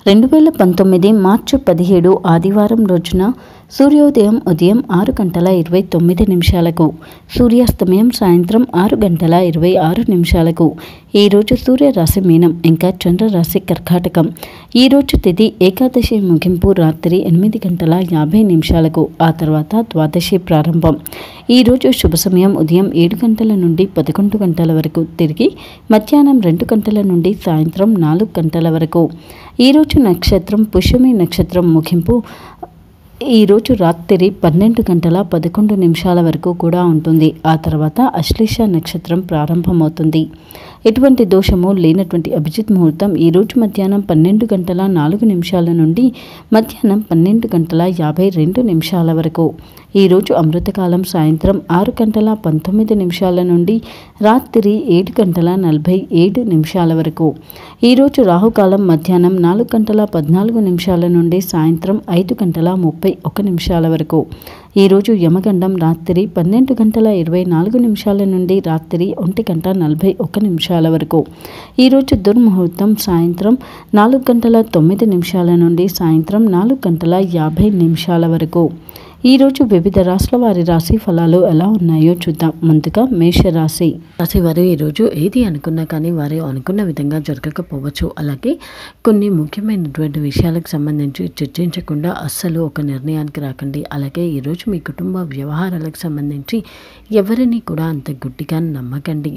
రెండు వేల పంతొమ్మిది మార్చి పదిహేడు ఆదివారం రోజున సూర్యోదయం ఉదయం ఆరు గంటల ఇరవై తొమ్మిది నిమిషాలకు సూర్యాస్తమయం సాయంత్రం ఆరు గంటల ఇరవై ఆరు నిమిషాలకు ఈరోజు సూర్యరాశి మీనం ఇంకా చంద్రరాశి కర్కాటకం ఈరోజు తిథి ఏకాదశి ముగింపు రాత్రి ఎనిమిది గంటల యాభై నిమిషాలకు ఆ తర్వాత ద్వాదశి ప్రారంభం ఈరోజు శుభ సమయం ఉదయం ఏడు గంటల నుండి పదకొండు గంటల వరకు తిరిగి మధ్యాహ్నం రెండు గంటల నుండి సాయంత్రం నాలుగు గంటల వరకు ఈరోజు నక్షత్రం పుష్యమి నక్షత్రం ముగింపు ఈరోజు రాత్రి పన్నెండు గంటల పదకొండు నిమిషాల వరకు కూడా ఉంటుంది ఆ తర్వాత అశ్లేష నక్షత్రం ప్రారంభమవుతుంది ఎటువంటి దోషము లేనటువంటి అభిజిత్ ముహూర్తం ఈరోజు మధ్యాహ్నం పన్నెండు గంటల నాలుగు నిమిషాల నుండి మధ్యాహ్నం పన్నెండు గంటల యాభై రెండు నిమిషాల వరకు ఈరోజు అమృతకాలం సాయంత్రం ఆరు గంటల పంతొమ్మిది నిమిషాల నుండి రాత్రి ఏడు గంటల నలభై ఏడు నిమిషాల వరకు ఈరోజు రాహుకాలం మధ్యాహ్నం నాలుగు గంటల పద్నాలుగు నిమిషాల నుండి సాయంత్రం ఐదు గంటల ముప్పై ఒక నిమిషాల వరకు ఈరోజు యమగండం రాత్రి పన్నెండు గంటల ఇరవై నాలుగు నిమిషాల నుండి రాత్రి ఒంటి గంట నలభై ఒక నిమిషాల వరకు ఈరోజు దుర్ముహూర్తం సాయంత్రం నాలుగు గంటల తొమ్మిది నిమిషాల నుండి సాయంత్రం నాలుగు గంటల యాభై నిమిషాల వరకు ఈరోజు వివిధ రాశుల వారి రాశి ఫలాలు ఎలా ఉన్నాయో చూద్దాం ముందుగా మేషరాశి రాశి వారు ఈరోజు ఏది అనుకున్నా కానీ వారు అనుకున్న విధంగా జరగకపోవచ్చు అలాగే కొన్ని ముఖ్యమైనటువంటి విషయాలకు సంబంధించి చర్చించకుండా అస్సలు ఒక నిర్ణయానికి రాకండి అలాగే ఈరోజు మీ కుటుంబ వ్యవహారాలకు సంబంధించి ఎవరిని కూడా అంత గుడ్డిగా నమ్మకండి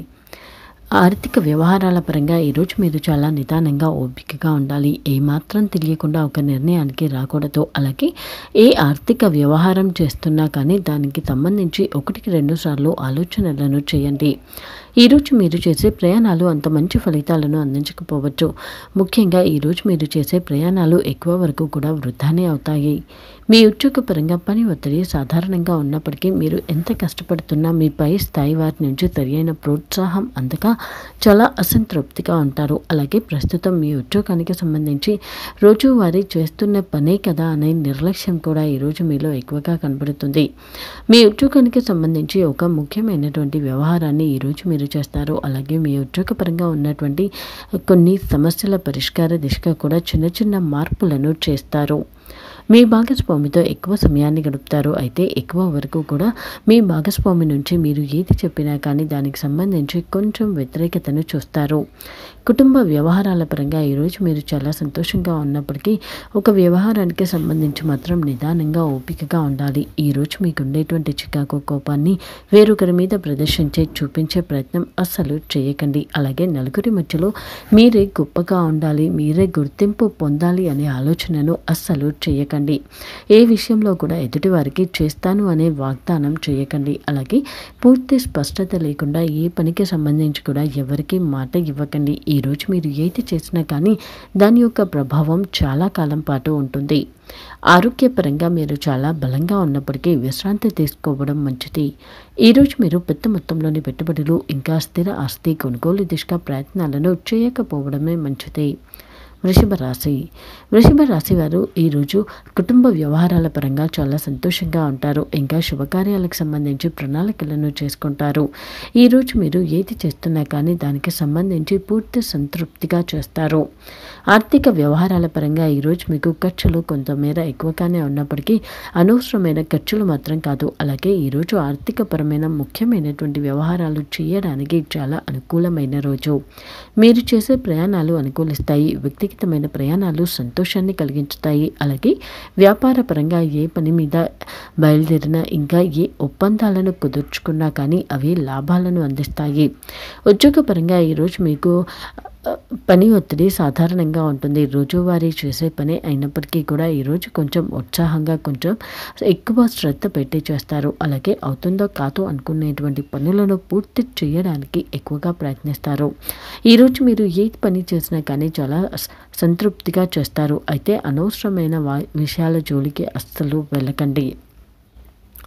ఆర్థిక వ్యవహారాల పరంగా ఈరోజు మీరు చాలా నిదానంగా ఓపికగా ఉండాలి ఏమాత్రం తెలియకుండా ఒక నిర్ణయానికి రాకూడదు అలాగే ఏ ఆర్థిక వ్యవహారం చేస్తున్నా కానీ దానికి సంబంధించి ఒకటికి రెండు సార్లు ఆలోచనలను చేయండి ఈరోజు మీరు చేసే ప్రయాణాలు అంత మంచి ఫలితాలను అందించకపోవచ్చు ముఖ్యంగా ఈరోజు మీరు చేసే ప్రయాణాలు ఎక్కువ వరకు కూడా వృధానే అవుతాయి మీ ఉద్యోగపరంగా పని ఒత్తిడి సాధారణంగా ఉన్నప్పటికీ మీరు ఎంత కష్టపడుతున్నా మీ పై స్థాయి వారి నుంచి సరియైన ప్రోత్సాహం అందక చాలా అసంతృప్తిగా ఉంటారు అలాగే ప్రస్తుతం మీ ఉద్యోగానికి సంబంధించి రోజువారీ చేస్తున్న పనే కదా అనే నిర్లక్ష్యం కూడా ఈరోజు మీలో ఎక్కువగా కనబడుతుంది మీ ఉద్యోగానికి సంబంధించి ఒక ముఖ్యమైనటువంటి వ్యవహారాన్ని ఈరోజు మీరు చేస్తారు అలాగే మీ ఉద్యోగపరంగా ఉన్నటువంటి కొన్ని సమస్యల పరిష్కార దిశగా కూడా చిన్న చిన్న మార్పులను చేస్తారు మీ భాగస్వామితో ఎక్కువ సమయాన్ని గడుపుతారు అయితే ఎక్కువ వరకు కూడా మీ భాగస్వామి నుంచి మీరు ఏది చెప్పినా కానీ దానికి సంబంధించి కొంచెం వ్యతిరేకతను చూస్తారు కుటుంబ వ్యవహారాల పరంగా ఈరోజు మీరు చాలా సంతోషంగా ఉన్నప్పటికీ ఒక వ్యవహారానికి సంబంధించి మాత్రం నిదానంగా ఓపికగా ఉండాలి ఈరోజు మీకు ఉండేటువంటి చికాకు కోపాన్ని వేరొకరి మీద ప్రదర్శించే చూపించే ప్రయత్నం అస్సలు చేయకండి అలాగే నలుగురి మధ్యలో మీరే గొప్పగా ఉండాలి మీరే గుర్తింపు పొందాలి అనే ఆలోచనను అస్సలు చేయకండి ఏ విషయంలో కూడా ఎదుటి వారికి చేస్తాను అనే వాగ్దానం చేయకండి అలాగే పూర్తి స్పష్టత లేకుండా ఏ పనికి సంబంధించి కూడా ఎవరికి మాట ఇవ్వకండి ఈరోజు మీరు ఏది చేసినా కానీ దాని యొక్క ప్రభావం చాలా కాలం పాటు ఉంటుంది ఆరోగ్యపరంగా మీరు చాలా బలంగా ఉన్నప్పటికీ విశ్రాంతి తీసుకోవడం మంచిది ఈరోజు మీరు పెద్ద మొత్తంలోని పెట్టుబడులు ఇంకా స్థిర ఆస్తి కొనుగోలు దిశగా ప్రయత్నాలను చేయకపోవడమే మంచిది వృషభ రాశి వృషభ రాశి వారు ఈరోజు కుటుంబ వ్యవహారాల పరంగా చాలా సంతోషంగా ఉంటారు ఇంకా శుభకార్యాలకు సంబంధించి ప్రణాళికలను చేసుకుంటారు ఈరోజు మీరు ఏది చేస్తున్నా కానీ దానికి సంబంధించి పూర్తి సంతృప్తిగా చేస్తారు ఆర్థిక వ్యవహారాల పరంగా ఈరోజు మీకు ఖర్చులు కొంతమేర ఎక్కువగానే ఉన్నప్పటికీ అనవసరమైన ఖర్చులు మాత్రం కాదు అలాగే ఈరోజు ఆర్థికపరమైన ముఖ్యమైనటువంటి వ్యవహారాలు చేయడానికి చాలా అనుకూలమైన రోజు మీరు చేసే ప్రయాణాలు అనుకూలిస్తాయి వ్యక్తిగతమైన ప్రయాణాలు సంతోషాన్ని కలిగించుతాయి అలాగే వ్యాపార పరంగా ఏ పని మీద బయలుదేరినా ఇంకా ఏ ఒప్పందాలను కుదుర్చుకున్నా కానీ అవి లాభాలను అందిస్తాయి ఉద్యోగపరంగా ఈరోజు మీకు పని ఒత్తిడి సాధారణంగా ఉంటుంది రోజువారీ చేసే పని అయినప్పటికీ కూడా ఈరోజు కొంచెం ఉత్సాహంగా కొంచెం ఎక్కువ శ్రద్ధ పెట్టి చేస్తారు అలాగే అవుతుందో కాదో అనుకునేటువంటి పనులను పూర్తి చేయడానికి ఎక్కువగా ప్రయత్నిస్తారు ఈరోజు మీరు ఏ పని చేసినా కానీ చాలా సంతృప్తిగా చేస్తారు అయితే అనవసరమైన వా విషయాల జోలికి అస్సలు వెళ్ళకండి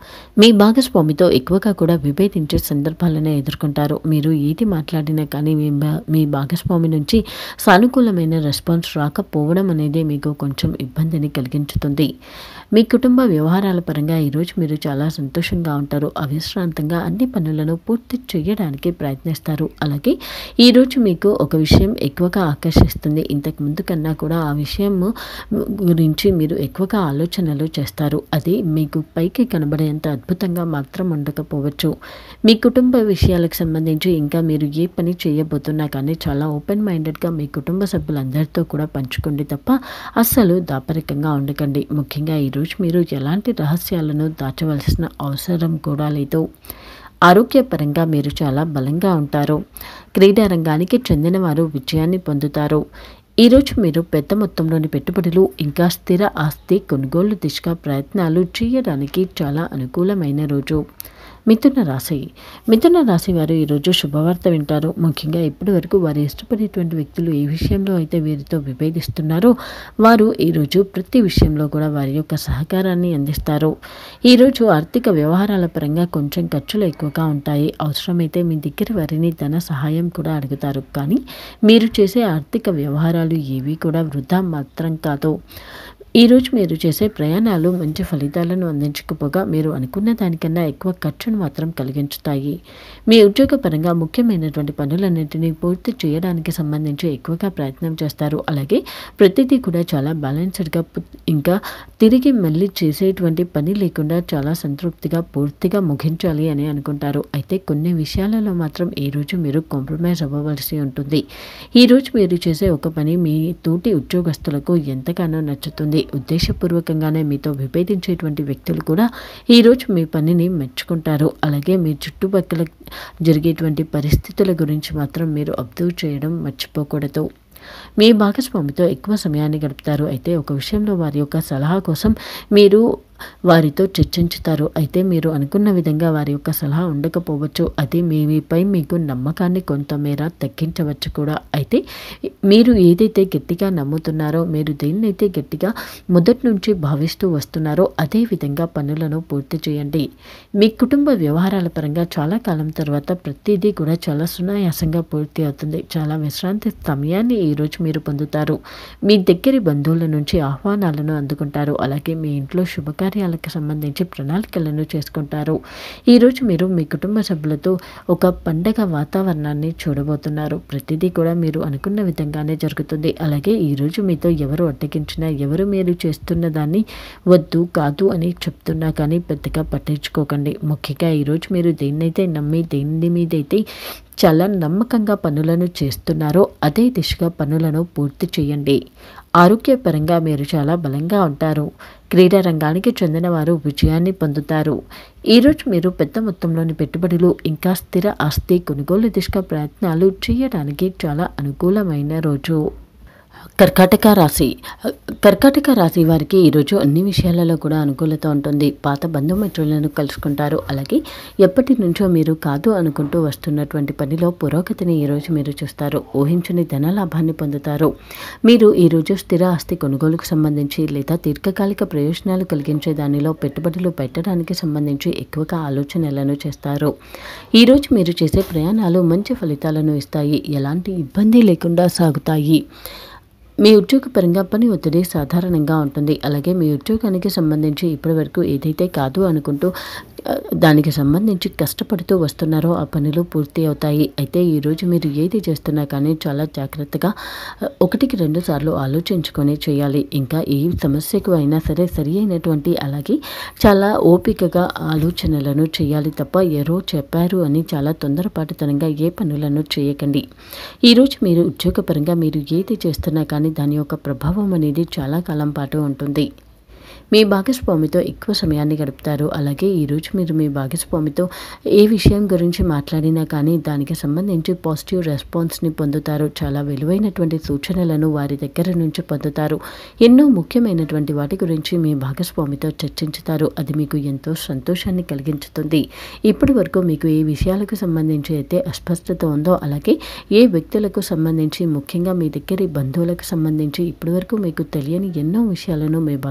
మీ భాగస్వామితో ఎక్కువగా కూడా విభేదించే సందర్భాలను ఎదుర్కొంటారు మీరు ఏది మాట్లాడినా కానీ మీ భా- మీ భాగస్వామి నుంచి సానుకూలమైన రెస్పాన్స్ రాకపోవడం అనేది మీకు కొంచెం ఇబ్బందిని కలిగించుతుంది మీ కుటుంబ వ్యవహారాల పరంగా ఈరోజు మీరు చాలా సంతోషంగా ఉంటారు అవిశ్రాంతంగా అన్ని పనులను పూర్తి చేయడానికి ప్రయత్నిస్తారు అలాగే ఈరోజు మీకు ఒక విషయం ఎక్కువగా ఆకర్షిస్తుంది ఇంతకు ముందు కన్నా కూడా ఆ విషయం గురించి మీరు ఎక్కువగా ఆలోచనలు చేస్తారు అది మీకు పైకి కనబడేంత అద్భుతంగా మాత్రం ఉండకపోవచ్చు మీ కుటుంబ విషయాలకు సంబంధించి ఇంకా మీరు ఏ పని చేయబోతున్నా కానీ చాలా ఓపెన్ మైండెడ్గా మీ కుటుంబ సభ్యులందరితో కూడా పంచుకోండి తప్ప అస్సలు దాపరికంగా ఉండకండి ముఖ్యంగా ఈరోజు మీరు ఎలాంటి రహస్యాలను దాచవలసిన అవసరం కూడా లేదు ఆరోగ్యపరంగా మీరు చాలా బలంగా ఉంటారు క్రీడా రంగానికి చెందిన వారు విజయాన్ని పొందుతారు ఈరోజు మీరు పెద్ద మొత్తంలోని పెట్టుబడులు ఇంకా స్థిర ఆస్తి కొనుగోలు దిశగా ప్రయత్నాలు చేయడానికి చాలా అనుకూలమైన రోజు మిథున రాశి మిథున రాశి వారు ఈరోజు శుభవార్త వింటారు ముఖ్యంగా ఇప్పటి వరకు వారు ఇష్టపడేటువంటి వ్యక్తులు ఏ విషయంలో అయితే వీరితో విభేదిస్తున్నారో వారు ఈరోజు ప్రతి విషయంలో కూడా వారి యొక్క సహకారాన్ని అందిస్తారు ఈరోజు ఆర్థిక వ్యవహారాల పరంగా కొంచెం ఖర్చులు ఎక్కువగా ఉంటాయి అవసరమైతే మీ దగ్గర వారిని ధన సహాయం కూడా అడుగుతారు కానీ మీరు చేసే ఆర్థిక వ్యవహారాలు ఏవి కూడా వృధా మాత్రం కాదు ఈరోజు మీరు చేసే ప్రయాణాలు మంచి ఫలితాలను అందించకపోగా మీరు అనుకున్న దానికన్నా ఎక్కువ ఖర్చును మాత్రం కలిగించుతాయి మీ ఉద్యోగపరంగా ముఖ్యమైనటువంటి పనులన్నింటినీ పూర్తి చేయడానికి సంబంధించి ఎక్కువగా ప్రయత్నం చేస్తారు అలాగే ప్రతిదీ కూడా చాలా బ్యాలెన్స్డ్గా పు- ఇంకా తిరిగి మళ్ళీ చేసేటువంటి పని లేకుండా చాలా సంతృప్తిగా పూర్తిగా ముగించాలి అని అనుకుంటారు అయితే కొన్ని విషయాలలో మాత్రం ఈరోజు మీరు కాంప్రమైజ్ అవ్వవలసి ఉంటుంది ఈరోజు మీరు చేసే ఒక పని మీ తోటి ఉద్యోగస్తులకు ఎంతగానో నచ్చుతుంది ఉద్దేశపూర్వకంగానే మీతో విభేదించేటువంటి వ్యక్తులు కూడా ఈరోజు మీ పనిని మెచ్చుకుంటారు అలాగే మీ చుట్టుపక్కల జరిగేటువంటి పరిస్థితుల గురించి మాత్రం మీరు అబ్జర్వ్ చేయడం మర్చిపోకూడదు మీ భాగస్వామితో ఎక్కువ సమయాన్ని గడుపుతారు అయితే ఒక విషయంలో వారి యొక్క సలహా కోసం మీరు వారితో చర్చించుతారు అయితే మీరు అనుకున్న విధంగా వారి యొక్క సలహా ఉండకపోవచ్చు అది మీపై మీకు నమ్మకాన్ని కొంతమేర తగ్గించవచ్చు కూడా అయితే మీరు ఏదైతే గట్టిగా నమ్ముతున్నారో మీరు దేన్నైతే గట్టిగా మొదటి నుంచి భావిస్తూ వస్తున్నారో అదే విధంగా పనులను పూర్తి చేయండి మీ కుటుంబ వ్యవహారాల పరంగా చాలా కాలం తర్వాత ప్రతిదీ కూడా చాలా సునాయాసంగా పూర్తి అవుతుంది చాలా విశ్రాంతి సమయాన్ని ఈరోజు మీరు పొందుతారు మీ దగ్గరి బంధువుల నుంచి ఆహ్వానాలను అందుకుంటారు అలాగే మీ ఇంట్లో శుభకార్యాలకు సంబంధించి ప్రణాళికలను చేసుకుంటారు ఈరోజు మీరు మీ కుటుంబ సభ్యులతో ఒక పండగ వాతావరణాన్ని చూడబోతున్నారు ప్రతిదీ కూడా మీరు అనుకున్న విధంగానే జరుగుతుంది అలాగే ఈరోజు మీతో ఎవరు అడ్డగించినా ఎవరు మీరు చేస్తున్న దాన్ని వద్దు కాదు అని చెప్తున్నా కానీ పెద్దగా పట్టించుకోకండి ముఖ్యంగా ఈరోజు మీరు దేన్నైతే నమ్మి దేని మీదైతే చాలా నమ్మకంగా పనులను చేస్తున్నారో అదే దిశగా పనులను పూర్తి చేయండి ఆరోగ్యపరంగా మీరు చాలా బలంగా ఉంటారు క్రీడా రంగానికి చెందిన వారు విజయాన్ని పొందుతారు ఈరోజు మీరు పెద్ద మొత్తంలోని పెట్టుబడులు ఇంకా స్థిర ఆస్తి కొనుగోలు దిశగా ప్రయత్నాలు చేయడానికి చాలా అనుకూలమైన రోజు కర్కాటక రాశి కర్కాటక రాశి వారికి ఈరోజు అన్ని విషయాలలో కూడా అనుకూలత ఉంటుంది పాత బంధుమిత్రులను కలుసుకుంటారు అలాగే ఎప్పటి నుంచో మీరు కాదు అనుకుంటూ వస్తున్నటువంటి పనిలో పురోగతిని ఈరోజు మీరు చూస్తారు ఊహించని ధన లాభాన్ని పొందుతారు మీరు ఈరోజు స్థిర ఆస్తి కొనుగోలుకు సంబంధించి లేదా దీర్ఘకాలిక ప్రయోజనాలు కలిగించే దానిలో పెట్టుబడులు పెట్టడానికి సంబంధించి ఎక్కువగా ఆలోచనలను చేస్తారు ఈరోజు మీరు చేసే ప్రయాణాలు మంచి ఫలితాలను ఇస్తాయి ఎలాంటి ఇబ్బంది లేకుండా సాగుతాయి మీ ఉద్యోగపరంగా పని ఒత్తిడి సాధారణంగా ఉంటుంది అలాగే మీ ఉద్యోగానికి సంబంధించి ఇప్పటివరకు ఏదైతే కాదు అనుకుంటూ ఆ, దానికి సంబంధించి కష్టపడుతూ వస్తున్నారో ఆ పనులు పూర్తి అవుతాయి అయితే ఈరోజు మీరు ఏది చేస్తున్నా కానీ చాలా జాగ్రత్తగా ఆ, ఒకటికి రెండు సార్లు ఆలోచించుకొని చేయాలి ఇంకా ఏ సమస్యకు అయినా సరే సరి అయినటువంటి అలాగే చాలా ఓపికగా ఆలోచనలను చేయాలి తప్ప ఎవరో చెప్పారు అని చాలా తొందరపాటుతనంగా ఏ పనులను చేయకండి ఈరోజు మీరు ఉద్యోగపరంగా మీరు ఏది చేస్తున్నా కానీ దాని యొక్క ప్రభావం అనేది చాలా కాలం పాటు ఉంటుంది మీ భాగస్వామితో ఎక్కువ సమయాన్ని గడుపుతారు అలాగే ఈరోజు మీరు మీ భాగస్వామితో ఏ విషయం గురించి మాట్లాడినా కానీ దానికి సంబంధించి పాజిటివ్ రెస్పాన్స్ని పొందుతారు చాలా విలువైనటువంటి సూచనలను వారి దగ్గర నుంచి పొందుతారు ఎన్నో ముఖ్యమైనటువంటి వాటి గురించి మీ భాగస్వామితో చర్చించుతారు అది మీకు ఎంతో సంతోషాన్ని కలిగించుతుంది ఇప్పటి వరకు మీకు ఏ విషయాలకు సంబంధించి అయితే అస్పష్టత ఉందో అలాగే ఏ వ్యక్తులకు సంబంధించి ముఖ్యంగా మీ దగ్గరి బంధువులకు సంబంధించి ఇప్పటివరకు మీకు తెలియని ఎన్నో విషయాలను మీ భాగస్వామి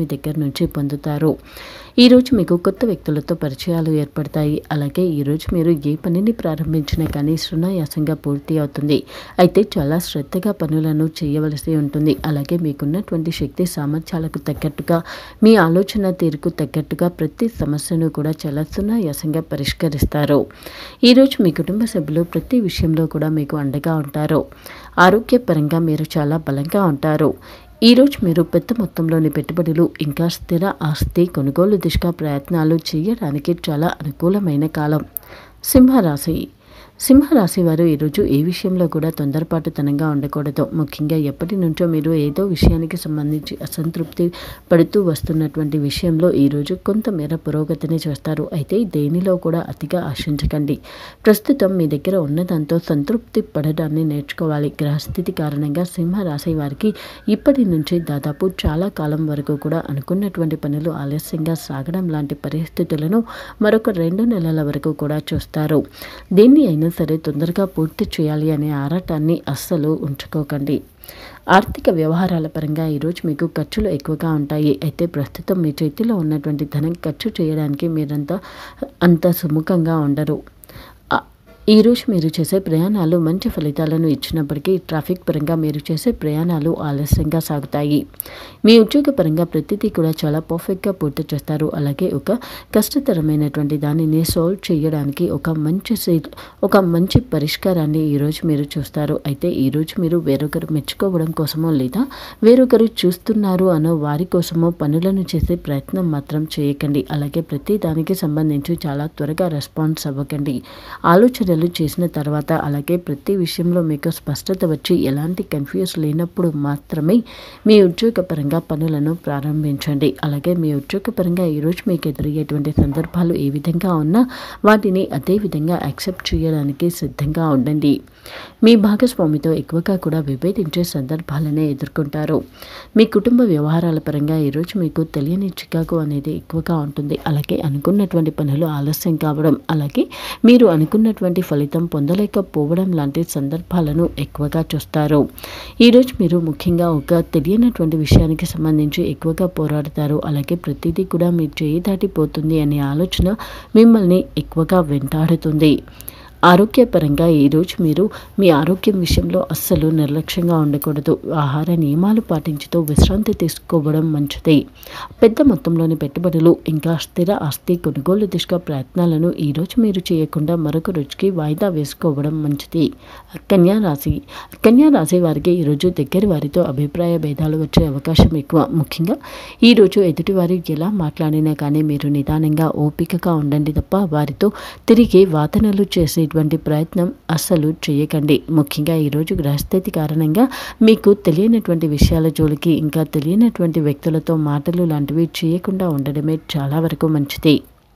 వారి దగ్గర నుంచి పొందుతారు ఈరోజు మీకు కొత్త వ్యక్తులతో పరిచయాలు ఏర్పడతాయి అలాగే ఈరోజు మీరు ఏ పనిని ప్రారంభించినా కానీ సునాయాసంగా పూర్తి అవుతుంది అయితే చాలా శ్రద్ధగా పనులను చేయవలసి ఉంటుంది అలాగే మీకున్నటువంటి శక్తి సామర్థ్యాలకు తగ్గట్టుగా మీ ఆలోచన తీరుకు తగ్గట్టుగా ప్రతి సమస్యను కూడా చాలా సునాయాసంగా పరిష్కరిస్తారు ఈరోజు మీ కుటుంబ సభ్యులు ప్రతి విషయంలో కూడా మీకు అండగా ఉంటారు ఆరోగ్యపరంగా మీరు చాలా బలంగా ఉంటారు ఈరోజు మీరు పెద్ద మొత్తంలోని పెట్టుబడులు ఇంకా స్థిర ఆస్తి కొనుగోలు దిశగా ప్రయత్నాలు చేయడానికి చాలా అనుకూలమైన కాలం సింహరాశి సింహరాశి వారు ఈరోజు ఏ విషయంలో కూడా తొందరపాటుతనంగా ఉండకూడదు ముఖ్యంగా ఎప్పటి నుంచో మీరు ఏదో విషయానికి సంబంధించి అసంతృప్తి పడుతూ వస్తున్నటువంటి విషయంలో ఈరోజు కొంతమేర పురోగతిని చేస్తారు అయితే దేనిలో కూడా అతిగా ఆశించకండి ప్రస్తుతం మీ దగ్గర ఉన్నదాంతో సంతృప్తి పడడాన్ని నేర్చుకోవాలి గ్రహస్థితి కారణంగా సింహరాశి వారికి ఇప్పటి నుంచి దాదాపు చాలా కాలం వరకు కూడా అనుకున్నటువంటి పనులు ఆలస్యంగా సాగడం లాంటి పరిస్థితులను మరొక రెండు నెలల వరకు కూడా చూస్తారు దేన్ని అయినా సరే తొందరగా పూర్తి చేయాలి అనే ఆరాటాన్ని అస్సలు ఉంచుకోకండి ఆర్థిక వ్యవహారాల పరంగా ఈరోజు మీకు ఖర్చులు ఎక్కువగా ఉంటాయి అయితే ప్రస్తుతం మీ చేతిలో ఉన్నటువంటి ధనం ఖర్చు చేయడానికి మీరంతా అంత సుముఖంగా ఉండరు ఆ- ఈరోజు మీరు చేసే ప్రయాణాలు మంచి ఫలితాలను ఇచ్చినప్పటికీ ట్రాఫిక్ పరంగా మీరు చేసే ప్రయాణాలు ఆలస్యంగా సాగుతాయి మీ ఉద్యోగ పరంగా ప్రతిదీ కూడా చాలా పర్ఫెక్ట్గా పూర్తి చేస్తారు అలాగే ఒక కష్టతరమైనటువంటి దానిని సాల్వ్ చేయడానికి ఒక మంచి సీ- ఒక మంచి పరిష్కారాన్ని ఈరోజు మీరు చూస్తారు అయితే ఈరోజు మీరు వేరొకరు మెచ్చుకోవడం కోసమో లేదా వేరొకరు చూస్తున్నారు అనో వారి కోసమో పనులను చేసే ప్రయత్నం మాత్రం చేయకండి అలాగే ప్రతి దానికి సంబంధించి చాలా త్వరగా రెస్పాన్స్ అవ్వకండి ఆలోచనలు చేసిన తర్వాత అలాగే ప్రతి విషయంలో మీకు స్పష్టత వచ్చి ఎలాంటి కన్ఫ్యూజ్ లేనప్పుడు మాత్రమే మీ ఉద్యోగపరంగా పనులను ప్రారంభించండి అలాగే మీ ఉద్యోగపరంగా ఈరోజు మీకు ఎదురయ్యేటువంటి సందర్భాలు ఏ విధంగా ఉన్నా వాటిని అదే విధంగా యాక్సెప్ట్ చేయడానికి సిద్ధంగా ఉండండి మీ భాగస్వామితో ఎక్కువగా కూడా విభేదించే సందర్భాలనే ఎదుర్కొంటారు మీ కుటుంబ వ్యవహారాల పరంగా ఈరోజు మీకు తెలియని చికాకు అనేది ఎక్కువగా ఉంటుంది అలాగే అనుకున్నటువంటి పనులు ఆలస్యం కావడం అలాగే మీరు అనుకున్నటువంటి ఫలితం పొందలేకపోవడం లాంటి సందర్భాలను ఎక్కువగా చూస్తారు ఈరోజు మీరు ముఖ్యంగా ఒక తెలియనటువంటి విషయానికి సంబంధించి ఎక్కువగా పోరాడతారు అలాగే ప్రతిదీ కూడా మీ చేయి దాటిపోతుంది అనే ఆలోచన మిమ్మల్ని ఎక్కువగా వెంటాడుతుంది ఆరోగ్యపరంగా ఈరోజు మీరు మీ ఆరోగ్యం విషయంలో అస్సలు నిర్లక్ష్యంగా ఉండకూడదు ఆహార నియమాలు పాటించుతూ విశ్రాంతి తీసుకోవడం మంచిది పెద్ద మొత్తంలోని పెట్టుబడులు ఇంకా స్థిర ఆస్తి కొనుగోలు దిశగా ప్రయత్నాలను ఈరోజు మీరు చేయకుండా మరొక రోజుకి వాయిదా వేసుకోవడం మంచిది కన్యా రాశి కన్యా రాశి వారికి ఈరోజు దగ్గరి వారితో అభిప్రాయ భేదాలు వచ్చే అవకాశం ఎక్కువ ముఖ్యంగా ఈరోజు ఎదుటివారు ఎలా మాట్లాడినా కానీ మీరు నిదానంగా ఓపికగా ఉండండి తప్ప వారితో తిరిగి వాదనలు చేసేటువంటి ప్రయత్నం అస్సలు చేయకండి ముఖ్యంగా ఈరోజు గ్రహస్థితి కారణంగా మీకు తెలియనటువంటి విషయాల జోలికి ఇంకా తెలియనటువంటి వ్యక్తులతో మాటలు లాంటివి చేయకుండా ఉండడమే చాలా వరకు మంచిది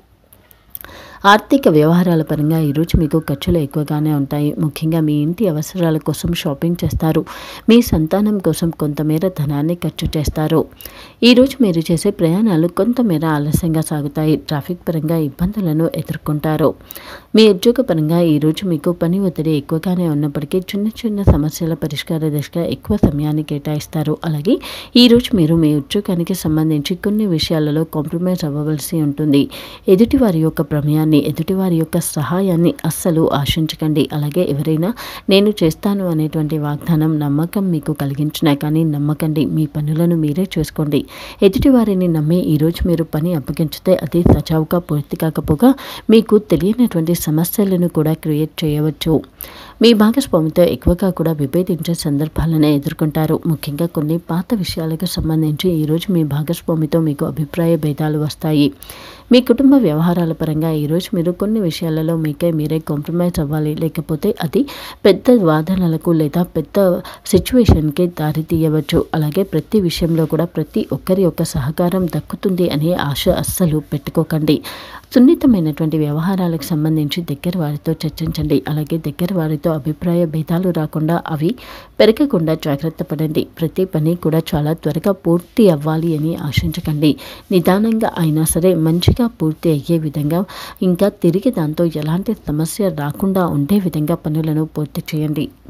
ఆర్థిక వ్యవహారాల పరంగా ఈరోజు మీకు ఖర్చులు ఎక్కువగానే ఉంటాయి ముఖ్యంగా మీ ఇంటి అవసరాల కోసం షాపింగ్ చేస్తారు మీ సంతానం కోసం కొంతమేర ధనాన్ని ఖర్చు చేస్తారు ఈరోజు మీరు చేసే ప్రయాణాలు కొంతమేర ఆలస్యంగా సాగుతాయి ట్రాఫిక్ పరంగా ఇబ్బందులను ఎదుర్కొంటారు మీ ఉద్యోగ పరంగా ఈరోజు మీకు పని ఒత్తిడి ఎక్కువగానే ఉన్నప్పటికీ చిన్న చిన్న సమస్యల పరిష్కార దిశగా ఎక్కువ సమయాన్ని కేటాయిస్తారు అలాగే ఈరోజు మీరు మీ ఉద్యోగానికి సంబంధించి కొన్ని విషయాలలో కాంప్రమైజ్ అవ్వవలసి ఉంటుంది ఎదుటివారి యొక్క ప్రమేయాన్ని ఎదుటివారి యొక్క సహాయాన్ని అస్సలు ఆశించకండి అలాగే ఎవరైనా నేను చేస్తాను అనేటువంటి వాగ్దానం నమ్మకం మీకు కలిగించినా కానీ నమ్మకండి మీ పనులను మీరే చేసుకోండి ఎదుటివారిని నమ్మి ఈరోజు మీరు పని అప్పగించితే అది సజావుగా పూర్తి కాకపోగా మీకు తెలియనటువంటి సమస్యలను కూడా క్రియేట్ చేయవచ్చు మీ భాగస్వామితో ఎక్కువగా కూడా విభేదించే సందర్భాలను ఎదుర్కొంటారు ముఖ్యంగా కొన్ని పాత విషయాలకు సంబంధించి ఈరోజు మీ భాగస్వామితో మీకు అభిప్రాయ భేదాలు వస్తాయి మీ కుటుంబ వ్యవహారాల పరంగా ఈరోజు మీరు కొన్ని విషయాలలో మీకే మీరే కాంప్రమైజ్ అవ్వాలి లేకపోతే అది పెద్ద వాదనలకు లేదా పెద్ద సిచ్యువేషన్కి దారి తీయవచ్చు అలాగే ప్రతి విషయంలో కూడా ప్రతి ఒక్కరి యొక్క సహకారం దక్కుతుంది అనే ఆశ అస్సలు పెట్టుకోకండి సున్నితమైనటువంటి వ్యవహారాలకు సంబంధించి దగ్గర వారితో చర్చించండి అలాగే దగ్గర వారితో అభిప్రాయ భేదాలు రాకుండా అవి పెరగకుండా జాగ్రత్త పడండి ప్రతి పని కూడా చాలా త్వరగా పూర్తి అవ్వాలి అని ఆశించకండి నిదానంగా అయినా సరే మంచిగా పూర్తి అయ్యే విధంగా ఇంకా తిరిగి దాంతో ఎలాంటి సమస్య రాకుండా ఉండే విధంగా పనులను పూర్తి చేయండి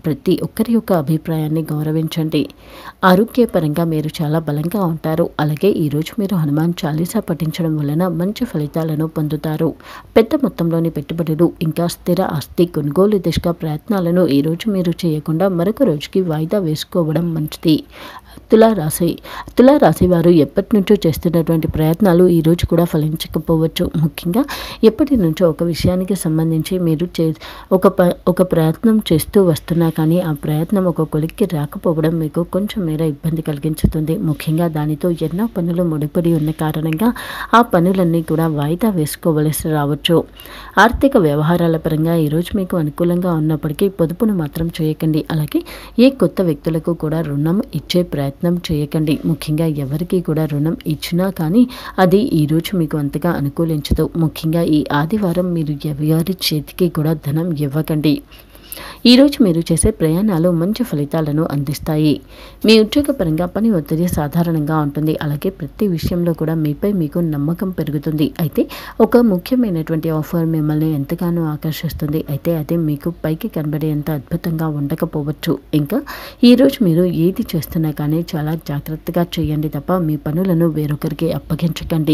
ప్రతి ఒక్కరి యొక్క అభిప్రాయాన్ని గౌరవించండి ఆరోగ్యపరంగా మీరు చాలా బలంగా ఉంటారు అలాగే ఈరోజు మీరు హనుమాన్ చాలీసా పఠించడం వలన మంచి ఫలితాలను పొందుతారు పెద్ద మొత్తంలోని పెట్టుబడులు ఇంకా స్థిర ఆస్తి కొనుగోలు దిశగా ప్రయత్నాలను ఈరోజు మీరు చేయకుండా మరొక రోజుకి వాయిదా వేసుకోవడం మంచిది తులారాశి తులారాశి వారు ఎప్పటి నుంచో చేస్తున్నటువంటి ప్రయత్నాలు ఈరోజు కూడా ఫలించకపోవచ్చు ముఖ్యంగా ఎప్పటి నుంచో ఒక విషయానికి సంబంధించి మీరు చే ఒక ప ఒక ప్రయత్నం చేస్తూ వస్తున్నా కానీ ఆ ప్రయత్నం ఒక కొలిక్కి రాకపోవడం మీకు కొంచెం మేర ఇబ్బంది కలిగించుతుంది ముఖ్యంగా దానితో ఎన్నో పనులు ముడిపడి ఉన్న కారణంగా ఆ పనులన్నీ కూడా వాయిదా వేసుకోవలసి రావచ్చు ఆర్థిక వ్యవహారాల పరంగా ఈరోజు మీకు అనుకూలంగా ఉన్నప్పటికీ పొదుపును మాత్రం చేయకండి అలాగే ఏ కొత్త వ్యక్తులకు కూడా రుణం ఇచ్చే ప్రయత్నం చేయకండి ముఖ్యంగా ఎవరికి కూడా రుణం ఇచ్చినా కానీ అది ఈరోజు మీకు అంతగా అనుకూలించదు ముఖ్యంగా ఈ ఆదివారం మీరు ఎవరి చేతికి కూడా ధనం ఇవ్వకండి ఈరోజు మీరు చేసే ప్రయాణాలు మంచి ఫలితాలను అందిస్తాయి మీ ఉద్యోగపరంగా పని ఒత్తిడి సాధారణంగా ఉంటుంది అలాగే ప్రతి విషయంలో కూడా మీపై మీకు నమ్మకం పెరుగుతుంది అయితే ఒక ముఖ్యమైనటువంటి ఆఫర్ మిమ్మల్ని ఎంతగానో ఆకర్షిస్తుంది అయితే అది మీకు పైకి కనబడేంత అద్భుతంగా ఉండకపోవచ్చు ఇంకా ఈరోజు మీరు ఏది చేస్తున్నా కానీ చాలా జాగ్రత్తగా చేయండి తప్ప మీ పనులను వేరొకరికి అప్పగించకండి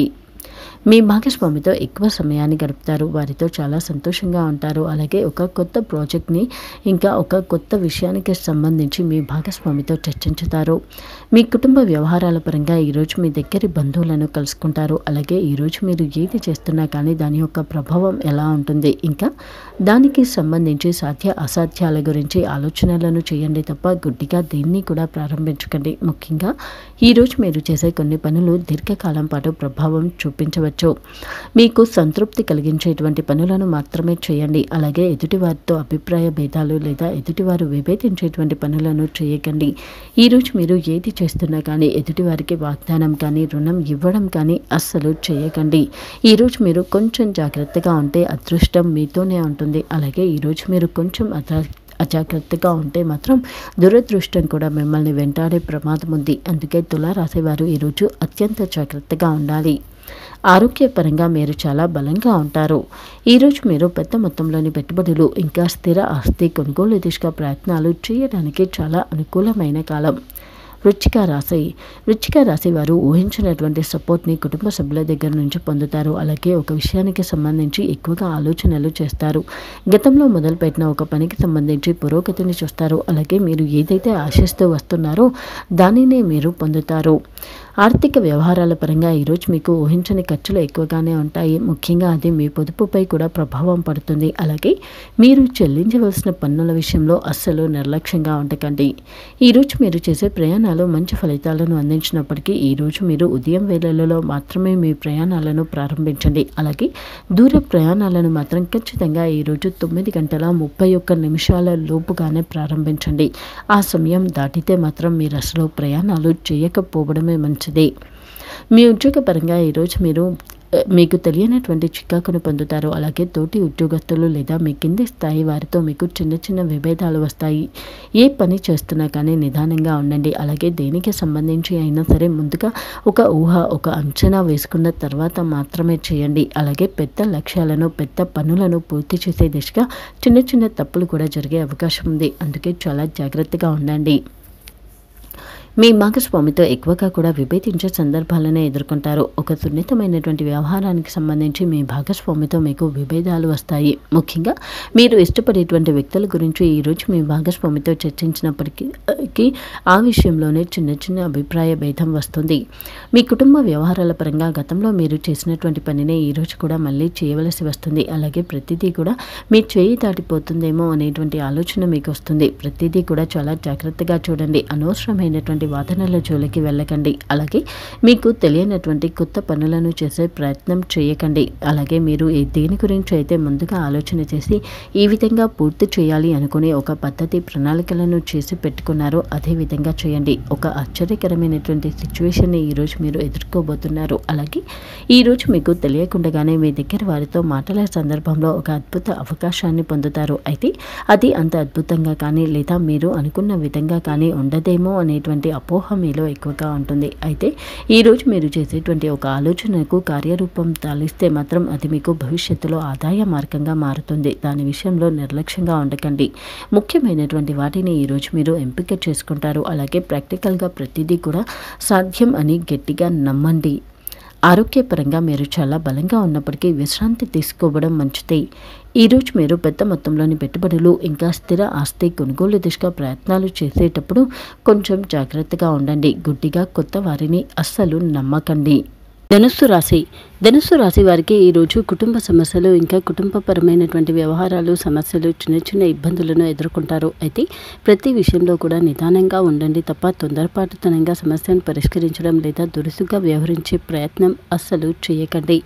మీ భాగస్వామితో ఎక్కువ సమయాన్ని గడుపుతారు వారితో చాలా సంతోషంగా ఉంటారు అలాగే ఒక కొత్త ప్రాజెక్ట్ని ఇంకా ఒక కొత్త విషయానికి సంబంధించి మీ భాగస్వామితో చర్చించుతారు మీ కుటుంబ వ్యవహారాల పరంగా ఈరోజు మీ దగ్గరి బంధువులను కలుసుకుంటారు అలాగే ఈరోజు మీరు ఏది చేస్తున్నా కానీ దాని యొక్క ప్రభావం ఎలా ఉంటుంది ఇంకా దానికి సంబంధించి సాధ్య అసాధ్యాల గురించి ఆలోచనలను చేయండి తప్ప గుడ్డిగా దేన్ని కూడా ప్రారంభించకండి ముఖ్యంగా ఈరోజు మీరు చేసే కొన్ని పనులు దీర్ఘకాలం పాటు ప్రభావం చూపించవచ్చు మీకు సంతృప్తి కలిగించేటువంటి పనులను మాత్రమే చేయండి అలాగే ఎదుటివారితో అభిప్రాయ భేదాలు లేదా ఎదుటివారు విభేదించేటువంటి పనులను చేయకండి ఈరోజు మీరు ఏది చేస్తున్నా కానీ ఎదుటివారికి వాగ్దానం కానీ రుణం ఇవ్వడం కానీ అస్సలు చేయకండి ఈరోజు మీరు కొంచెం జాగ్రత్తగా ఉంటే అదృష్టం మీతోనే ఉంటుంది అలాగే ఈరోజు మీరు కొంచెం అజా అజాగ్రత్తగా ఉంటే మాత్రం దురదృష్టం కూడా మిమ్మల్ని వెంటాడే ప్రమాదం ఉంది అందుకే తులారాశివారు ఈరోజు అత్యంత జాగ్రత్తగా ఉండాలి ఆరోగ్యపరంగా మీరు చాలా బలంగా ఉంటారు ఈరోజు మీరు పెద్ద మొత్తంలోని పెట్టుబడులు ఇంకా స్థిర ఆస్తి కొనుగోలు దిశగా ప్రయత్నాలు చేయడానికి చాలా అనుకూలమైన కాలం వృచ్చిక రాశి వృచ్చిక రాశి వారు ఊహించినటువంటి సపోర్ట్ని కుటుంబ సభ్యుల దగ్గర నుంచి పొందుతారు అలాగే ఒక విషయానికి సంబంధించి ఎక్కువగా ఆలోచనలు చేస్తారు గతంలో మొదలుపెట్టిన ఒక పనికి సంబంధించి పురోగతిని చూస్తారు అలాగే మీరు ఏదైతే ఆశిస్తూ వస్తున్నారో దానినే మీరు పొందుతారు ఆర్థిక వ్యవహారాల పరంగా ఈరోజు మీకు ఊహించని ఖర్చులు ఎక్కువగానే ఉంటాయి ముఖ్యంగా అది మీ పొదుపుపై కూడా ప్రభావం పడుతుంది అలాగే మీరు చెల్లించవలసిన పన్నుల విషయంలో అస్సలు నిర్లక్ష్యంగా ఉండకండి ఈరోజు మీరు చేసే ప్రయాణాలు మంచి ఫలితాలను అందించినప్పటికీ ఈరోజు మీరు ఉదయం వేళలలో మాత్రమే మీ ప్రయాణాలను ప్రారంభించండి అలాగే దూర ప్రయాణాలను మాత్రం ఖచ్చితంగా ఈరోజు తొమ్మిది గంటల ముప్పై ఒక్క నిమిషాల లోపుగానే ప్రారంభించండి ఆ సమయం దాటితే మాత్రం మీరు అసలు ప్రయాణాలు చేయకపోవడమే మంచిది మీ ఉద్యోగపరంగా ఈరోజు మీరు ఆ, మీకు తెలియనటువంటి చికాకును పొందుతారు అలాగే తోటి ఉద్యోగస్తులు లేదా మీ కింది స్థాయి వారితో మీకు చిన్న చిన్న విభేదాలు వస్తాయి ఏ పని చేస్తున్నా కానీ నిదానంగా ఉండండి అలాగే దేనికి సంబంధించి అయినా సరే ముందుగా ఒక ఊహ ఒక అంచనా వేసుకున్న తర్వాత మాత్రమే చేయండి అలాగే పెద్ద లక్ష్యాలను పెద్ద పనులను పూర్తి చేసే దిశగా చిన్న చిన్న తప్పులు కూడా జరిగే అవకాశం ఉంది అందుకే చాలా జాగ్రత్తగా ఉండండి మీ భాగస్వామితో ఎక్కువగా కూడా విభేదించే సందర్భాలనే ఎదుర్కొంటారు ఒక సున్నితమైనటువంటి వ్యవహారానికి సంబంధించి మీ భాగస్వామితో మీకు విభేదాలు వస్తాయి ముఖ్యంగా మీరు ఇష్టపడేటువంటి వ్యక్తుల గురించి ఈరోజు మీ భాగస్వామితో చర్చించినప్పటికీ ఆ విషయంలోనే చిన్న చిన్న అభిప్రాయ భేదం వస్తుంది మీ కుటుంబ వ్యవహారాల పరంగా గతంలో మీరు చేసినటువంటి పనినే ఈరోజు కూడా మళ్ళీ చేయవలసి వస్తుంది అలాగే ప్రతిదీ కూడా మీ చేయి దాటిపోతుందేమో అనేటువంటి ఆలోచన మీకు వస్తుంది ప్రతిదీ కూడా చాలా జాగ్రత్తగా చూడండి అనవసరమైనటువంటి వాదనల జోలికి వెళ్ళకండి అలాగే మీకు తెలియనటువంటి కొత్త పనులను చేసే ప్రయత్నం చేయకండి అలాగే మీరు ఏ దేని గురించి అయితే ముందుగా ఆలోచన చేసి ఈ విధంగా పూర్తి చేయాలి అనుకునే ఒక పద్ధతి ప్రణాళికలను చేసి పెట్టుకున్నారో అదే విధంగా చేయండి ఒక ఆశ్చర్యకరమైనటువంటి సిచ్యువేషన్ని ఈరోజు మీరు ఎదుర్కోబోతున్నారు అలాగే ఈరోజు మీకు తెలియకుండానే మీ దగ్గర వారితో మాట్లాడే సందర్భంలో ఒక అద్భుత అవకాశాన్ని పొందుతారు అయితే అది అంత అద్భుతంగా కానీ లేదా మీరు అనుకున్న విధంగా కానీ ఉండదేమో అనేటువంటి అపోహ మీలో ఎక్కువగా ఉంటుంది అయితే ఈరోజు మీరు చేసేటువంటి ఒక ఆలోచనకు కార్యరూపం తాలిస్తే మాత్రం అది మీకు భవిష్యత్తులో ఆదాయ మార్గంగా మారుతుంది దాని విషయంలో నిర్లక్ష్యంగా ఉండకండి ముఖ్యమైనటువంటి వాటిని ఈరోజు మీరు ఎంపిక చేసుకుంటారు అలాగే ప్రాక్టికల్గా ప్రతిదీ కూడా సాధ్యం అని గట్టిగా నమ్మండి ఆరోగ్యపరంగా మీరు చాలా బలంగా ఉన్నప్పటికీ విశ్రాంతి తీసుకోవడం మంచిది ఈరోజు మీరు పెద్ద మొత్తంలోని పెట్టుబడులు ఇంకా స్థిర ఆస్తి కొనుగోలు దిశగా ప్రయత్నాలు చేసేటప్పుడు కొంచెం జాగ్రత్తగా ఉండండి గుడ్డిగా కొత్త వారిని అస్సలు నమ్మకండి ధనుస్సు రాశి ధనుస్సు రాశి వారికి ఈరోజు కుటుంబ సమస్యలు ఇంకా కుటుంబపరమైనటువంటి వ్యవహారాలు సమస్యలు చిన్న చిన్న ఇబ్బందులను ఎదుర్కొంటారు అయితే ప్రతి విషయంలో కూడా నిదానంగా ఉండండి తప్ప తొందరపాటుతనంగా సమస్యను పరిష్కరించడం లేదా దురుసుగా వ్యవహరించే ప్రయత్నం అస్సలు చేయకండి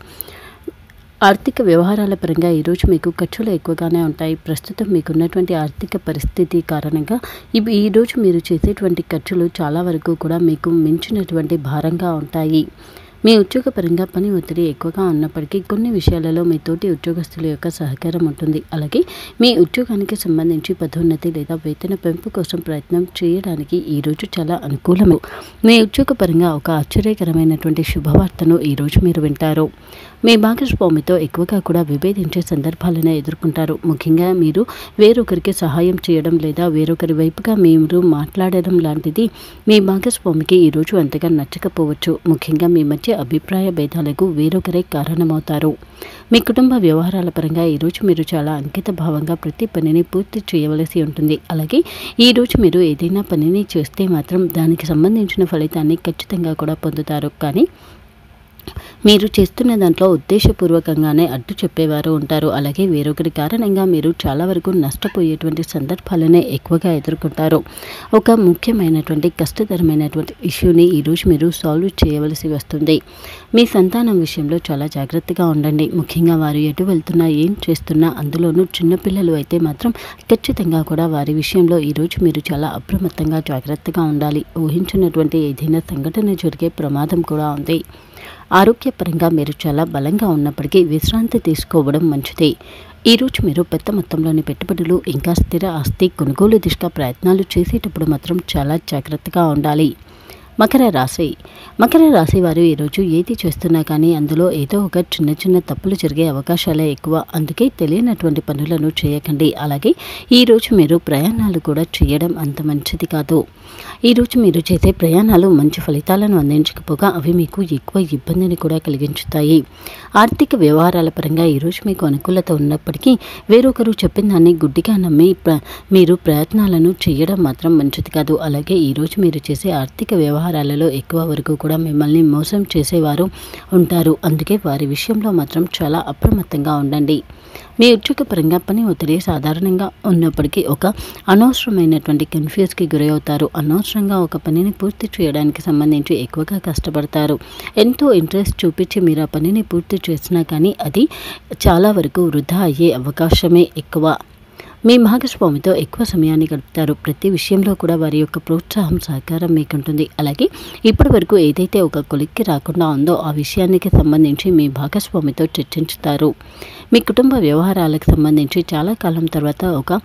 ఆర్థిక వ్యవహారాల పరంగా ఈరోజు మీకు ఖర్చులు ఎక్కువగానే ఉంటాయి ప్రస్తుతం మీకున్నటువంటి ఆర్థిక పరిస్థితి కారణంగా ఇవి ఈరోజు మీరు చేసేటువంటి ఖర్చులు చాలా వరకు కూడా మీకు మించినటువంటి భారంగా ఉంటాయి మీ ఉద్యోగపరంగా పని ఒత్తిడి ఎక్కువగా ఉన్నప్పటికీ కొన్ని విషయాలలో మీ తోటి ఉద్యోగస్తుల యొక్క సహకారం ఉంటుంది అలాగే మీ ఉద్యోగానికి సంబంధించి పదోన్నతి లేదా వేతన పెంపు కోసం ప్రయత్నం చేయడానికి ఈరోజు చాలా అనుకూలము మీ ఉద్యోగపరంగా ఒక ఆశ్చర్యకరమైనటువంటి శుభవార్తను ఈరోజు మీరు వింటారు మీ భాగస్వామితో ఎక్కువగా కూడా విభేదించే సందర్భాలను ఎదుర్కొంటారు ముఖ్యంగా మీరు వేరొకరికి సహాయం చేయడం లేదా వేరొకరి వైపుగా మీరు మాట్లాడడం లాంటిది మీ భాగస్వామికి ఈరోజు అంతగా నచ్చకపోవచ్చు ముఖ్యంగా మీ మధ్య అభిప్రాయ భేదాలకు వేరొకరే కారణమవుతారు మీ కుటుంబ వ్యవహారాల పరంగా ఈరోజు మీరు చాలా అంకిత భావంగా ప్రతి పనిని పూర్తి చేయవలసి ఉంటుంది అలాగే ఈరోజు మీరు ఏదైనా పనిని చేస్తే మాత్రం దానికి సంబంధించిన ఫలితాన్ని ఖచ్చితంగా కూడా పొందుతారు కానీ మీరు చేస్తున్న దాంట్లో ఉద్దేశపూర్వకంగానే అడ్డు చెప్పేవారు ఉంటారు అలాగే వేరొకరి కారణంగా మీరు చాలా వరకు నష్టపోయేటువంటి సందర్భాలనే ఎక్కువగా ఎదుర్కొంటారు ఒక ముఖ్యమైనటువంటి కష్టతరమైనటువంటి ఇష్యూని ఈరోజు మీరు సాల్వ్ చేయవలసి వస్తుంది మీ సంతానం విషయంలో చాలా జాగ్రత్తగా ఉండండి ముఖ్యంగా వారు ఎటు వెళ్తున్నా ఏం చేస్తున్నా అందులోనూ చిన్నపిల్లలు అయితే మాత్రం ఖచ్చితంగా కూడా వారి విషయంలో ఈరోజు మీరు చాలా అప్రమత్తంగా జాగ్రత్తగా ఉండాలి ఊహించినటువంటి ఏదైనా సంఘటన జరిగే ప్రమాదం కూడా ఉంది ఆరోగ్యపరంగా మీరు చాలా బలంగా ఉన్నప్పటికీ విశ్రాంతి తీసుకోవడం మంచిది ఈరోజు మీరు పెద్ద మొత్తంలోని పెట్టుబడులు ఇంకా స్థిర ఆస్తి కొనుగోలు దిశగా ప్రయత్నాలు చేసేటప్పుడు మాత్రం చాలా జాగ్రత్తగా ఉండాలి మకర రాశి మకర రాశి వారు ఈరోజు ఏది చేస్తున్నా కానీ అందులో ఏదో ఒక చిన్న చిన్న తప్పులు జరిగే అవకాశాలే ఎక్కువ అందుకే తెలియనటువంటి పనులను చేయకండి అలాగే ఈరోజు మీరు ప్రయాణాలు కూడా చేయడం అంత మంచిది కాదు ఈరోజు మీరు చేసే ప్రయాణాలు మంచి ఫలితాలను అందించకపోగా అవి మీకు ఎక్కువ ఇబ్బందిని కూడా కలిగించుతాయి ఆర్థిక వ్యవహారాల పరంగా ఈరోజు మీకు అనుకూలత ఉన్నప్పటికీ వేరొకరు చెప్పిన దాన్ని గుడ్డిగా నమ్మి ప్ర మీరు ప్రయత్నాలను చేయడం మాత్రం మంచిది కాదు అలాగే ఈరోజు మీరు చేసే ఆర్థిక వ్యవహారాలలో ఎక్కువ వరకు కూడా మిమ్మల్ని మోసం చేసేవారు ఉంటారు అందుకే వారి విషయంలో మాత్రం చాలా అప్రమత్తంగా ఉండండి మీ ఉద్యోగపరంగా పని ఒత్తిడి సాధారణంగా ఉన్నప్పటికీ ఒక అనవసరమైనటువంటి కన్ఫ్యూజ్కి గురవుతారు అనవసరంగా ఒక పనిని పూర్తి చేయడానికి సంబంధించి ఎక్కువగా కష్టపడతారు ఎంతో ఇంట్రెస్ట్ చూపించి మీరు ఆ పనిని పూర్తి చేసినా కానీ అది చాలా వరకు వృధా అయ్యే అవకాశమే ఎక్కువ మీ భాగస్వామితో ఎక్కువ సమయాన్ని గడుపుతారు ప్రతి విషయంలో కూడా వారి యొక్క ప్రోత్సాహం సహకారం మీకుంటుంది అలాగే ఇప్పటి వరకు ఏదైతే ఒక కొలిక్కి రాకుండా ఉందో ఆ విషయానికి సంబంధించి మీ భాగస్వామితో చర్చించుతారు మీ కుటుంబ వ్యవహారాలకు సంబంధించి చాలా కాలం తర్వాత ఒక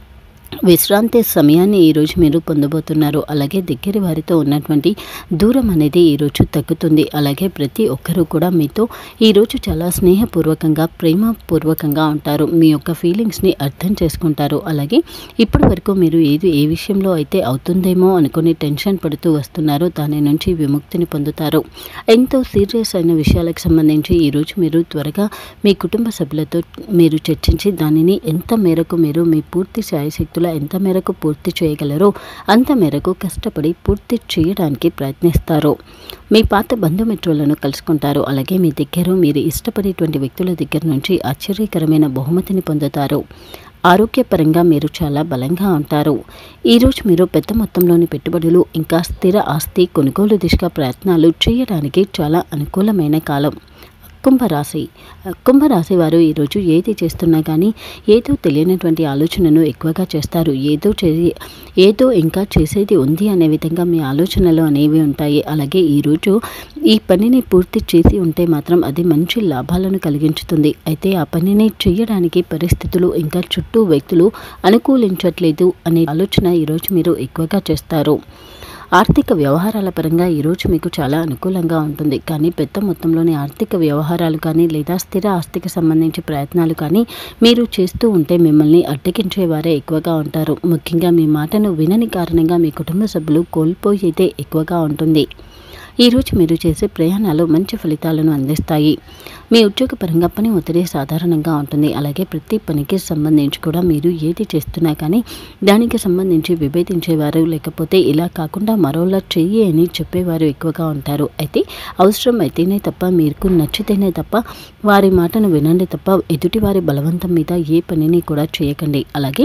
విశ్రాంతి సమయాన్ని ఈరోజు మీరు పొందబోతున్నారు అలాగే దగ్గరి వారితో ఉన్నటువంటి దూరం అనేది ఈరోజు తగ్గుతుంది అలాగే ప్రతి ఒక్కరూ కూడా మీతో ఈరోజు చాలా స్నేహపూర్వకంగా ప్రేమపూర్వకంగా ఉంటారు మీ యొక్క ఫీలింగ్స్ని అర్థం చేసుకుంటారు అలాగే ఇప్పటి వరకు మీరు ఏది ఏ విషయంలో అయితే అవుతుందేమో అనుకుని టెన్షన్ పడుతూ వస్తున్నారో దాని నుంచి విముక్తిని పొందుతారు ఎంతో సీరియస్ అయిన విషయాలకు సంబంధించి ఈరోజు మీరు త్వరగా మీ కుటుంబ సభ్యులతో మీరు చర్చించి దానిని ఎంత మేరకు మీరు మీ పూర్తి శాయశక్తుల ఎంత మేరకు పూర్తి చేయగలరో అంత మేరకు కష్టపడి పూర్తి చేయడానికి ప్రయత్నిస్తారు మీ పాత బంధుమిత్రులను కలుసుకుంటారు అలాగే మీ దగ్గర మీరు ఇష్టపడేటువంటి వ్యక్తుల దగ్గర నుంచి ఆశ్చర్యకరమైన బహుమతిని పొందుతారు ఆరోగ్యపరంగా మీరు చాలా బలంగా ఉంటారు ఈరోజు మీరు పెద్ద మొత్తంలోని పెట్టుబడులు ఇంకా స్థిర ఆస్తి కొనుగోలు దిశగా ప్రయత్నాలు చేయడానికి చాలా అనుకూలమైన కాలం కుంభరాశి కుంభరాశి వారు ఈరోజు ఏది చేస్తున్నా కానీ ఏదో తెలియనటువంటి ఆలోచనను ఎక్కువగా చేస్తారు ఏదో చే ఏదో ఇంకా చేసేది ఉంది అనే విధంగా మీ ఆలోచనలు అనేవి ఉంటాయి అలాగే ఈరోజు ఈ పనిని పూర్తి చేసి ఉంటే మాత్రం అది మంచి లాభాలను కలిగించుతుంది అయితే ఆ పనిని చేయడానికి పరిస్థితులు ఇంకా చుట్టూ వ్యక్తులు అనుకూలించట్లేదు అనే ఆలోచన ఈరోజు మీరు ఎక్కువగా చేస్తారు ఆర్థిక వ్యవహారాల పరంగా ఈరోజు మీకు చాలా అనుకూలంగా ఉంటుంది కానీ పెద్ద మొత్తంలోని ఆర్థిక వ్యవహారాలు కానీ లేదా స్థిర ఆస్తికి సంబంధించి ప్రయత్నాలు కానీ మీరు చేస్తూ ఉంటే మిమ్మల్ని అడ్డగించే వారే ఎక్కువగా ఉంటారు ముఖ్యంగా మీ మాటను వినని కారణంగా మీ కుటుంబ సభ్యులు కోల్పోయితే ఎక్కువగా ఉంటుంది ఈరోజు మీరు చేసే ప్రయాణాలు మంచి ఫలితాలను అందిస్తాయి మీ ఉద్యోగపరంగా పని ఒత్తిడి సాధారణంగా ఉంటుంది అలాగే ప్రతి పనికి సంబంధించి కూడా మీరు ఏది చేస్తున్నా కానీ దానికి సంబంధించి విభేదించేవారు లేకపోతే ఇలా కాకుండా మరోలా చెయ్యి అని చెప్పేవారు ఎక్కువగా ఉంటారు అయితే అవసరం అయితేనే తప్ప మీకు నచ్చితేనే తప్ప వారి మాటను వినండి తప్ప ఎదుటివారి బలవంతం మీద ఏ పనిని కూడా చేయకండి అలాగే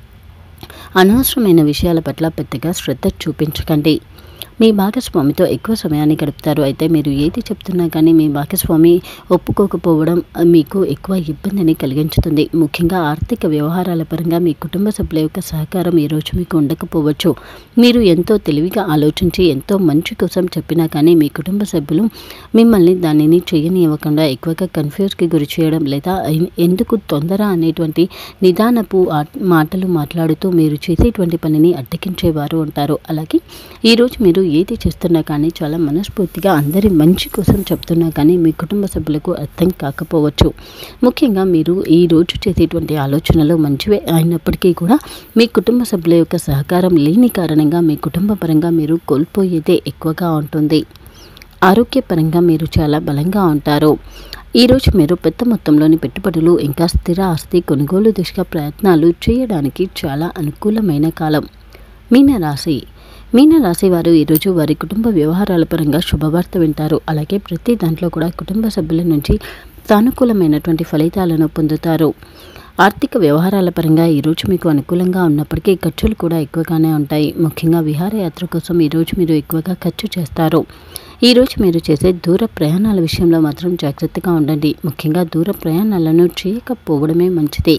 అనవసరమైన విషయాల పట్ల పెద్దగా శ్రద్ధ చూపించకండి మీ భాగస్వామితో ఎక్కువ సమయాన్ని గడుపుతారు అయితే మీరు ఏది చెప్తున్నా కానీ మీ భాగస్వామి ఒప్పుకోకపోవడం మీకు ఎక్కువ ఇబ్బందిని కలిగించుతుంది ముఖ్యంగా ఆర్థిక వ్యవహారాల పరంగా మీ కుటుంబ సభ్యుల యొక్క సహకారం ఈరోజు మీకు ఉండకపోవచ్చు మీరు ఎంతో తెలివిగా ఆలోచించి ఎంతో మంచి కోసం చెప్పినా కానీ మీ కుటుంబ సభ్యులు మిమ్మల్ని దానిని చేయనివ్వకుండా ఎక్కువగా కన్ఫ్యూజ్కి గురి చేయడం లేదా ఎందుకు తొందర అనేటువంటి నిదానపు మాటలు మాట్లాడుతూ మీరు చేసేటువంటి పనిని అడ్డకించేవారు ఉంటారు అలాగే ఈరోజు మీరు ఏది చేస్తున్నా కానీ చాలా మనస్ఫూర్తిగా అందరి మంచి కోసం చెప్తున్నా కానీ మీ కుటుంబ సభ్యులకు అర్థం కాకపోవచ్చు ముఖ్యంగా మీరు ఈ రోజు చేసేటువంటి ఆలోచనలు మంచివే అయినప్పటికీ కూడా మీ కుటుంబ సభ్యుల యొక్క సహకారం లేని కారణంగా మీ కుటుంబ పరంగా మీరు కోల్పోయేదే ఎక్కువగా ఉంటుంది ఆరోగ్యపరంగా మీరు చాలా బలంగా ఉంటారు ఈరోజు మీరు పెద్ద మొత్తంలోని పెట్టుబడులు ఇంకా స్థిర ఆస్తి కొనుగోలు దిశగా ప్రయత్నాలు చేయడానికి చాలా అనుకూలమైన కాలం మీనరాశి మీనరాశి వారు ఈరోజు వారి కుటుంబ వ్యవహారాల పరంగా శుభవార్త వింటారు అలాగే ప్రతి దాంట్లో కూడా కుటుంబ సభ్యుల నుంచి సానుకూలమైనటువంటి ఫలితాలను పొందుతారు ఆర్థిక వ్యవహారాల పరంగా ఈరోజు మీకు అనుకూలంగా ఉన్నప్పటికీ ఖర్చులు కూడా ఎక్కువగానే ఉంటాయి ముఖ్యంగా విహారయాత్ర కోసం ఈరోజు మీరు ఎక్కువగా ఖర్చు చేస్తారు ఈరోజు మీరు చేసే దూర ప్రయాణాల విషయంలో మాత్రం జాగ్రత్తగా ఉండండి ముఖ్యంగా దూర ప్రయాణాలను చేయకపోవడమే మంచిది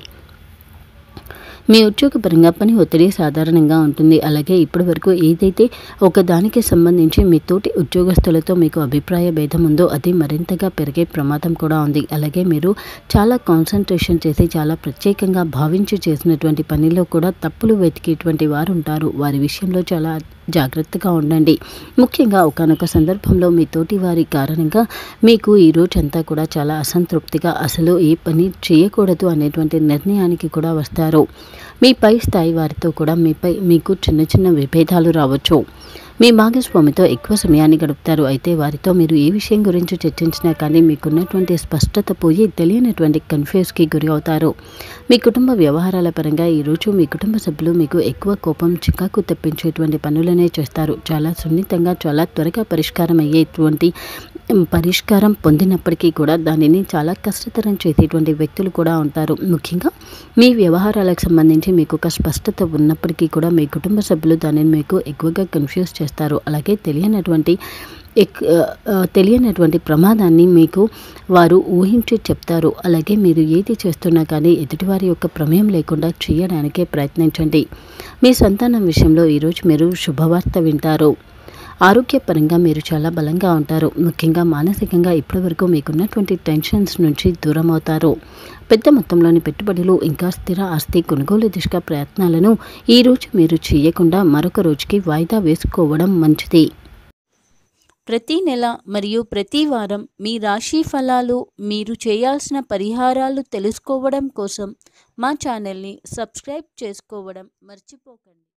మీ ఉద్యోగపరంగా పని ఒత్తిడి సాధారణంగా ఉంటుంది అలాగే ఇప్పటి వరకు ఏదైతే ఒక దానికి సంబంధించి మీ తోటి ఉద్యోగస్తులతో మీకు అభిప్రాయ భేదం ఉందో అది మరింతగా పెరిగే ప్రమాదం కూడా ఉంది అలాగే మీరు చాలా కాన్సన్ట్రేషన్ చేసి చాలా ప్రత్యేకంగా భావించి చేసినటువంటి పనిలో కూడా తప్పులు వెతికేటువంటి వారు ఉంటారు వారి విషయంలో చాలా జాగ్రత్తగా ఉండండి ముఖ్యంగా ఒకనొక సందర్భంలో మీ తోటి వారి కారణంగా మీకు ఈ రోజంతా కూడా చాలా అసంతృప్తిగా అసలు ఏ పని చేయకూడదు అనేటువంటి నిర్ణయానికి కూడా వస్తారు మీ పై స్థాయి వారితో కూడా మీపై మీకు చిన్న చిన్న విభేదాలు రావచ్చు మీ భాగస్వామితో ఎక్కువ సమయాన్ని గడుపుతారు అయితే వారితో మీరు ఏ విషయం గురించి చర్చించినా కానీ మీకున్నటువంటి స్పష్టత పోయి తెలియనటువంటి కన్ఫ్యూజ్కి గురి అవుతారు మీ కుటుంబ వ్యవహారాల పరంగా ఈరోజు మీ కుటుంబ సభ్యులు మీకు ఎక్కువ కోపం చికాకు తెప్పించేటువంటి పనులనే చేస్తారు చాలా సున్నితంగా చాలా త్వరగా పరిష్కారం అయ్యేటువంటి పరిష్కారం పొందినప్పటికీ కూడా దానిని చాలా కష్టతరం చేసేటువంటి వ్యక్తులు కూడా ఉంటారు ముఖ్యంగా మీ వ్యవహారాలకు సంబంధించి మీకు ఒక స్పష్టత ఉన్నప్పటికీ కూడా మీ కుటుంబ సభ్యులు దానిని మీకు ఎక్కువగా కన్ఫ్యూజ్ చేస్తారు అలాగే తెలియనటువంటి ఎక్ తెలియనటువంటి ప్రమాదాన్ని మీకు వారు ఊహించి చెప్తారు అలాగే మీరు ఏది చేస్తున్నా కానీ ఎదుటివారి యొక్క ప్రమేయం లేకుండా చేయడానికే ప్రయత్నించండి మీ సంతానం విషయంలో ఈరోజు మీరు శుభవార్త వింటారు ఆరోగ్యపరంగా మీరు చాలా బలంగా ఉంటారు ముఖ్యంగా మానసికంగా ఇప్పటివరకు మీకున్నటువంటి టెన్షన్స్ నుంచి దూరం అవుతారు పెద్ద మొత్తంలోని పెట్టుబడులు ఇంకా స్థిర ఆస్తి కొనుగోలు దిశగా ప్రయత్నాలను ఈరోజు మీరు చేయకుండా మరొక రోజుకి వాయిదా వేసుకోవడం మంచిది ప్రతి నెల మరియు ప్రతి వారం మీ రాశి ఫలాలు మీరు చేయాల్సిన పరిహారాలు తెలుసుకోవడం కోసం మా ఛానల్ని సబ్స్క్రైబ్ చేసుకోవడం మర్చిపోకండి